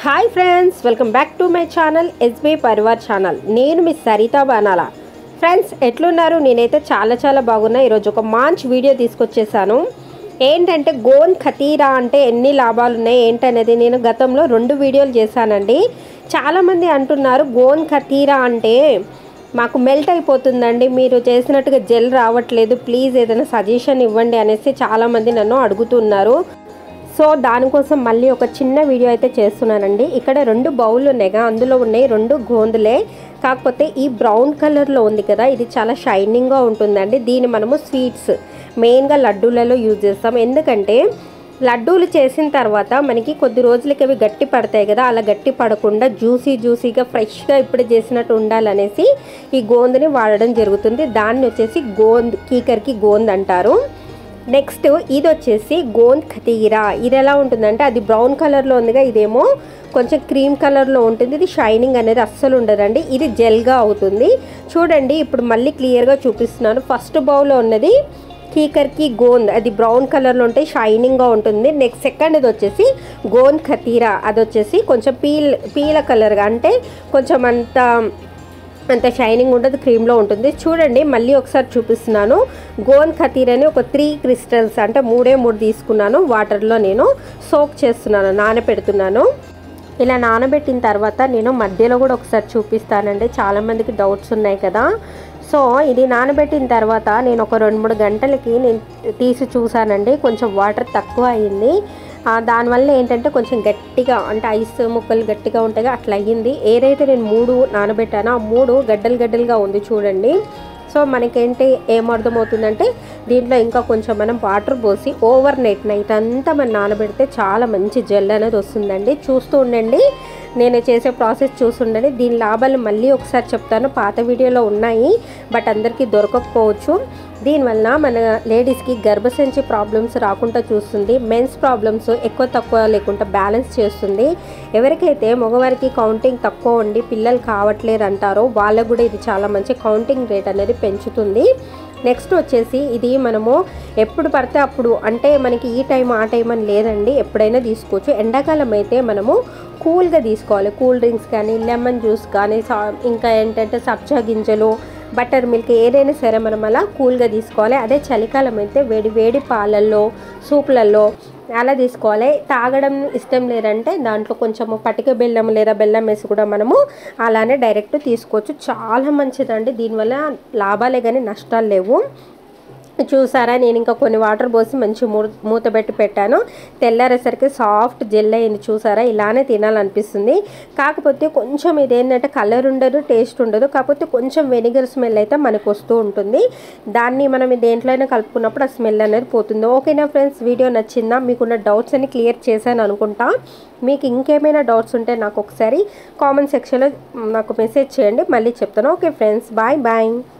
hi friends welcome back to my channel S B Parivar channel నేను మీ Saritha బానాల friends ఎట్లున్నారు నేనైతే చాలా చాలా బాగున్నా ఈరోజు ఒక మంచి వీడియో తీసుకొచ్చేసాను ఏంటంటే గోన్ ఖతీరా అంటే ఎన్ని లాభాలు ఉన్నాయి ఏంటనేది నేను గతంలో రెండు వీడియోలు చేశానండి చాలామంది అంటున్నారు గోన్ ఖతీరా అంటే మాకు మెల్ట్ అయిపోతుందండి మీరు చేసినట్టుగా జెల్ రావట్లేదు ప్లీజ్ ఏదైనా సజెషన్ ఇవ్వండి అనేసి చాలామంది నన్ను అడుగుతున్నారు సో దానికోసం మళ్ళీ ఒక చిన్న వీడియో అయితే చేస్తున్నానండి ఇక్కడ రెండు బౌల్ ఉన్నాయిగా అందులో ఉన్నాయి రెండు గోందులే కాకపోతే ఈ బ్రౌన్ కలర్లో ఉంది కదా ఇది చాలా షైనింగ్గా ఉంటుందండి దీన్ని మనము స్వీట్స్ మెయిన్గా లడ్డూలలో యూజ్ చేస్తాం ఎందుకంటే లడ్డూలు చేసిన తర్వాత మనకి కొద్ది రోజులకి అవి గట్టి పడతాయి కదా అలా గట్టి పడకుండా జ్యూసీ జ్యూసీగా ఫ్రెష్గా ఇప్పుడు చేసినట్టు ఉండాలనేసి ఈ గోందుని వాడడం జరుగుతుంది దాన్ని వచ్చేసి గోంద్ కీకర్కి గోంద్ అంటారు నెక్స్ట్ ఇది వచ్చేసి గోంద్ ఖతీరా ఇది ఎలా ఉంటుందంటే అది బ్రౌన్ కలర్లో ఉందిగా ఇదేమో కొంచెం క్రీమ్ కలర్లో ఉంటుంది ఇది షైనింగ్ అనేది అస్సలు ఉండదండి ఇది జెల్గా అవుతుంది చూడండి ఇప్పుడు మళ్ళీ క్లియర్గా చూపిస్తున్నాను ఫస్ట్ బౌల్లో ఉన్నది కీకర్కి గోంద్ అది బ్రౌన్ కలర్లో ఉంటే షైనింగ్గా ఉంటుంది నెక్స్ట్ సెకండ్ ఇది వచ్చేసి గోంద్ ఖతీరా అది వచ్చేసి కొంచెం పీల్ పీల కలర్గా అంటే కొంచెం అంత అంత షైనింగ్ ఉండదు క్రీమ్లో ఉంటుంది చూడండి మళ్ళీ ఒకసారి చూపిస్తున్నాను గోన్ ఖతీర్ అని ఒక త్రీ క్రిస్టల్స్ అంటే మూడే మూడు తీసుకున్నాను వాటర్లో నేను సోక్ చేస్తున్నాను నానబెడుతున్నాను ఇలా నానబెట్టిన తర్వాత నేను మధ్యలో కూడా ఒకసారి చూపిస్తానండి చాలామందికి డౌట్స్ ఉన్నాయి కదా సో ఇది నానబెట్టిన తర్వాత నేను ఒక రెండు మూడు గంటలకి నేను తీసి చూసానండి కొంచెం వాటర్ తక్కువ అయింది ఆ, దానివల్ల ఏంటంటే కొంచెం గట్టిగా అంటే ఐస్ ముక్కలు గట్టిగా ఉంటాయి అట్లా అయ్యింది ఏదైతే నేను మూడు నానబెట్టానో ఆ మూడు గడ్డలు గడ్డలుగా ఉంది చూడండి సో మనకేంటి ఏం అర్థమవుతుందంటే దీంట్లో ఇంకా కొంచెం మనం వాటర్ పోసి ఓవర్ నైట్ నైట్ అంతా మనం నానబెడితే చాలా మంచి జెల్ అనేది వస్తుందండి చూస్తూ ఉండండి నేను చేసే ప్రాసెస్ చూస్తుండండి దీని లాభాలు మళ్ళీ ఒకసారి చెప్తాను పాత వీడియోలో ఉన్నాయి బట్ అందరికీ దొరకకపోవచ్చు దీనివల్ల మన లేడీస్కి గర్భసంచి ప్రాబ్లమ్స్ రాకుండా చూస్తుంది మెన్స్ ప్రాబ్లమ్స్ ఎక్కువ తక్కువ లేకుండా బ్యాలెన్స్ చేస్తుంది ఎవరికైతే మగవారికి కౌంటింగ్ తక్కువ ఉండి పిల్లలు కావట్లేరు అంటారో వాళ్ళకు కూడా ఇది చాలా మంచి కౌంటింగ్ రేట్ అనేది పెంచుతుంది నెక్స్ట్ వచ్చేసి ఇది మనము ఎప్పుడు పడితే అప్పుడు అంటే మనకి ఈ టైం ఆ టైం అని లేదండి ఎప్పుడైనా తీసుకోవచ్చు ఎండాకాలం అయితే మనము కూల్గా తీసుకోవాలి కూల్ డ్రింక్స్ కానీ లెమన్ జ్యూస్ కానీ సా- ఇంకా ఏంటంటే సబ్జా గింజలు బటర్ మిల్క్ ఏదైనా సరే మనం అలా కూల్గా తీసుకోవాలి అదే చలికాలం అయితే వేడి వేడి పాలల్లో సూప్లలో అలా తీసుకోవాలి తాగడం ఇష్టం లేదంటే దాంట్లో కొంచెము పటిక బెల్లం లేదా బెల్లం వేసి కూడా మనము అలానే డైరెక్ట్ తీసుకోవచ్చు చాలా మంచిదండి దీనివల్ల లాభాలే కానీ నష్టాలు లేవు చూసారా నేను ఇంకా కొన్ని వాటర్ పోసి మంచి మూ మూత పెట్టి పెట్టాను తెల్లారేసరికి సాఫ్ట్ జెల్ అయింది చూసారా ఇలానే తినాలనిపిస్తుంది కాకపోతే కొంచెం ఇది ఏంటంటే కలర్ ఉండదు టేస్ట్ ఉండదు కాకపోతే కొంచెం వెనిగర్ స్మెల్ అయితే మనకు వస్తూ ఉంటుంది దాన్ని మనం దేంట్లో అయినా కలుపుకున్నప్పుడు ఆ స్మెల్ అనేది పోతుంది ఓకేనా ఫ్రెండ్స్ వీడియో నచ్చిందా మీకున్న డౌట్స్ అన్ని క్లియర్ చేశాను అనుకుంటా మీకు ఇంకేమైనా డౌట్స్ ఉంటే నాకు ఒకసారి కామెంట్ సెక్షన్లో నాకు మెసేజ్ చేయండి మళ్ళీ చెప్తాను ఓకే ఫ్రెండ్స్ బాయ్ బాయ్